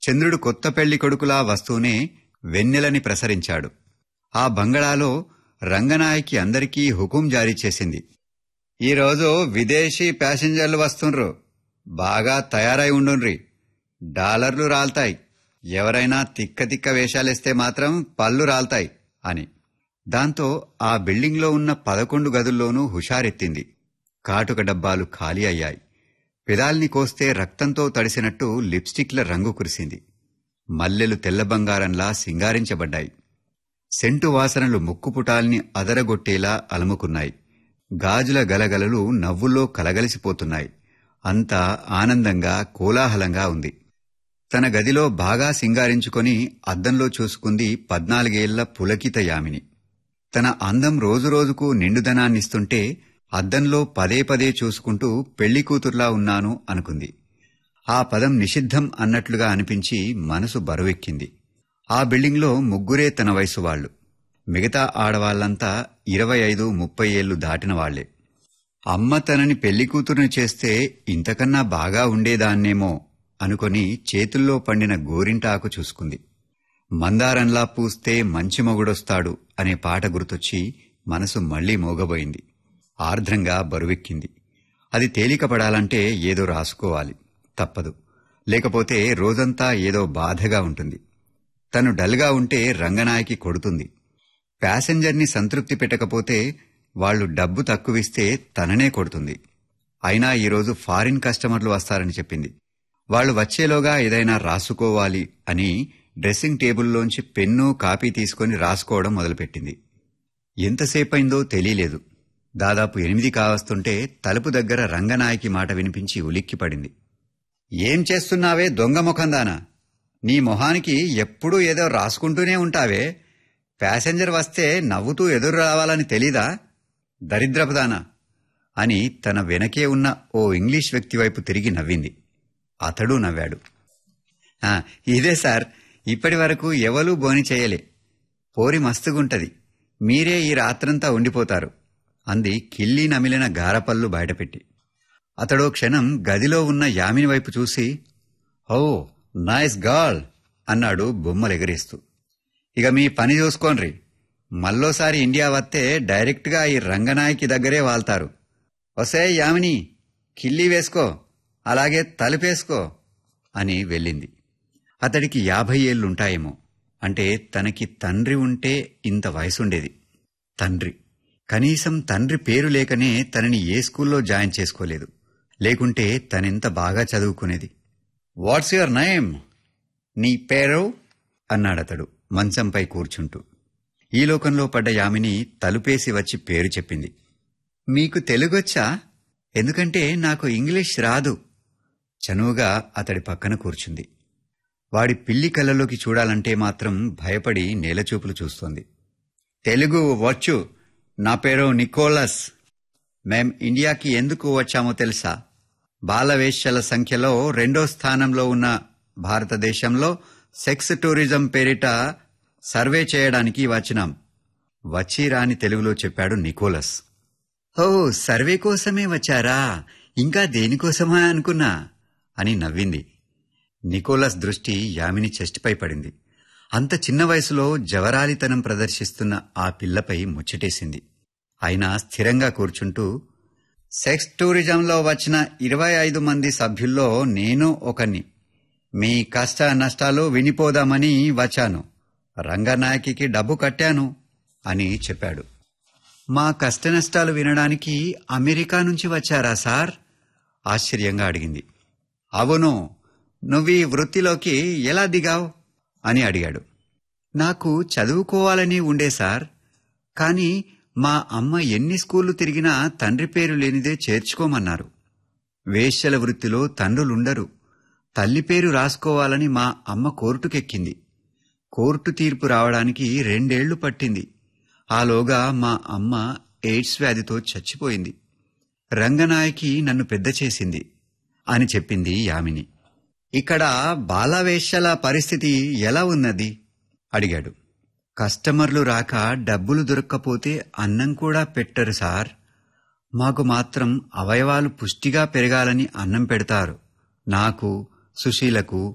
చంద్రుడు కొత్త పెళ్లి కొడుకులా వస్తూనే వెన్నెలని ప్రసరించాడు ఆ బంగళాలో రంగనాయకి అందరికీ హుకుం జారీ చేసింది ఈరోజు విదేశీ ప్యాసింజర్లు వస్తుండ్రు బాగా తయారై ఉండుండ్రి డాలర్లు రాల్తాయి ఎవరైనా తిక్క తిక్క వేషాలేస్తే మాత్రం పళ్ళు రాల్తాయి అని దాంతో ఆ బిల్డింగ్లో ఉన్న పదకొండు గదుల్లోనూ హుషారెత్తింది కాటుక డబ్బాలు ఖాళీ అయ్యాయి పెదాల్ని కోస్తే రక్తంతో తడిసినట్టు లిప్స్టిక్ల రంగు కురిసింది మల్లెలు తెల్ల బంగారంలా సింగారించబడ్డాయి సెంటు వాసనలు ముక్కుపుటాల్ని అదరగొట్టేలా అలముకున్నాయి గాజుల గలగలలు నవ్వుల్లో కలగలిసిపోతున్నాయి అంతా ఆనందంగా కోలాహలంగా ఉంది తన గదిలో బాగా సింగారించుకొని అద్దంలో చూసుకుంది పద్నాలుగేళ్ల పులకిత యామిని తన అందం రోజురోజుకు నిండుదనాన్నిస్తుంటే అద్దంలో పదే పదే చూసుకుంటూ పెళ్లి కూతుర్లా ఉన్నాను అనుకుంది ఆ పదం నిషిద్ధం అన్నట్లుగా అనిపించి మనసు బరువెక్కింది ఆ బిల్డింగ్లో ముగ్గురే తన వయసు వాళ్లు మిగతా ఆడవాళ్లంతా ఇరవై ఐదు ముప్పై ఏళ్లు దాటిన వాళ్లే అమ్మ తనని పెళ్లి కూతురుని చేస్తే ఇంతకన్నా బాగా ఉండేదాన్నేమో అనుకొని చేతుల్లో పండిన గోరింటాకు చూసుకుంది మందారంలా పూస్తే మంచి మొగుడొస్తాడు అనే పాట గుర్తొచ్చి మనసు మళ్లీ మోగబోయింది ఆర్ద్రంగా బరువెక్కింది అది తేలికపడాలంటే ఏదో రాసుకోవాలి తప్పదు లేకపోతే రోజంతా ఏదో బాధగా ఉంటుంది తను డల్గా ఉంటే రంగనాయకి కొడుతుంది ప్యాసింజర్ని సంతృప్తి పెట్టకపోతే వాళ్లు డబ్బు తక్కువిస్తే తననే కొడుతుంది అయినా ఈరోజు ఫారిన్ కస్టమర్లు వస్తారని చెప్పింది వాళ్లు వచ్చేలోగా ఏదైనా రాసుకోవాలి అని డ్రెస్సింగ్ టేబుల్లోంచి పెన్ను కాపీ తీసుకుని రాసుకోవడం మొదలుపెట్టింది ఎంతసేపైందో తెలియలేదు దాదాపు ఎనిమిది కావస్తుంటే తలుపు దగ్గర రంగనాయకి మాట వినిపించి ఉలిక్కిపడింది ఏం చేస్తున్నావే దొంగ ముఖందానా నీ మొహానికి ఎప్పుడూ ఏదో రాసుకుంటూనే ఉంటావే ప్యాసెంజర్ వస్తే నవ్వుతూ ఎదురు రావాలని తెలీదా దరిద్రపదానా అని తన వెనకే ఉన్న ఓ ఇంగ్లీష్ వ్యక్తి వైపు తిరిగి నవ్వింది అతడు నవ్వాడు "ఆ, ఇదే సార్ ఇప్పటి వరకు ఎవలూ బోని చేయలే పోరి మస్తుగుంటది మీరే ఈ రాత్రంతా ఉండిపోతారు అంది కిల్లి నమిలిన గారపళ్ళు బయటపెట్టి అతడో క్షణం గదిలో ఉన్న యామిని వైపు చూసి ఓ నైస్ గాల్ అన్నాడు బొమ్మలెగరేస్తూ ఇక మీ పని చూసుకోండ్రి మళ్ళోసారి ఇండియా వస్తే డైరెక్ట్గా ఈ రంగనాయకి దగ్గరే వాళ్తారు వసే యామిని కిల్లి వేసుకో అలాగే తలుపేసుకో అని వెళ్ళింది అతడికి యాభై ఏళ్లుంటాయేమో అంటే తనకి తండ్రి ఉంటే ఇంత వయసుండేది తండ్రి కనీసం తండ్రి పేరు లేకనే తనని ఏ స్కూల్లో జాయిన్ చేసుకోలేదు లేకుంటే తనెంత బాగా చదువుకునేది వాట్స్ యువర్ నేమ్ నీ పేరు అన్నాడతడు మంచంపై కూర్చుంటూ ఈ లోకంలో పడ్డ యామిని తలుపేసి వచ్చి పేరు చెప్పింది మీకు తెలుగొచ్చా ఎందుకంటే నాకు ఇంగ్లీష్ రాదు చనువుగా అతడి పక్కన కూర్చుంది వాడి పిల్లి కళ్ళలోకి చూడాలంటే మాత్రం భయపడి నేలచూపులు చూస్తోంది తెలుగు వచ్చు నా పేరు నికోలస్ మేం ఇండియాకి ఎందుకు వచ్చామో తెలుసా బాలవేశ్యల సంఖ్యలో రెండో స్థానంలో ఉన్న భారతదేశంలో సెక్స్ టూరిజం పేరిట సర్వే చేయడానికి వచ్చినాం వచ్చి రాని తెలుగులో చెప్పాడు నికోలస్ ఓ సర్వే కోసమే వచ్చారా ఇంకా దేనికోసమా అనుకున్నా అని నవ్వింది నికోలస్ దృష్టి యామిని చెస్ట్పై పడింది అంత చిన్న వయసులో జవరాలితనం ప్రదర్శిస్తున్న ఆ పిల్లపై ముచ్చటేసింది అయినా స్థిరంగా కూర్చుంటూ సెక్స్ టూరిజంలో వచ్చిన ఇరవై ఐదు మంది సభ్యుల్లో నేను ఒకని మీ కష్ట నష్టాలు వినిపోదామని వచ్చాను రంగనాయకికి డబ్బు కట్టాను అని చెప్పాడు మా కష్టనష్టాలు వినడానికి అమెరికా నుంచి వచ్చారా సార్ ఆశ్చర్యంగా అడిగింది అవును నువ్వు ఈ వృత్తిలోకి ఎలా దిగావు అని అడిగాడు నాకు చదువుకోవాలని ఉండే సార్ కానీ మా అమ్మ ఎన్ని స్కూళ్లు తిరిగినా తండ్రి పేరు లేనిదే చేర్చుకోమన్నారు వేశ్యల వృత్తిలో తండ్రులుండరు తల్లి పేరు రాసుకోవాలని మా అమ్మ కోర్టుకెక్కింది కోర్టు తీర్పు రావడానికి రెండేళ్లు పట్టింది ఆలోగా మా అమ్మ ఎయిడ్స్ వ్యాధితో చచ్చిపోయింది రంగనాయకి నన్ను పెద్ద చేసింది అని చెప్పింది యామిని ఇక్కడ బాలవేశ్యల పరిస్థితి ఎలా ఉన్నది అడిగాడు కస్టమర్లు రాక డబ్బులు దొరక్కపోతే అన్నం కూడా పెట్టరు సార్ మాకు మాత్రం అవయవాలు పుష్టిగా పెరగాలని అన్నం పెడతారు నాకు సుశీలకు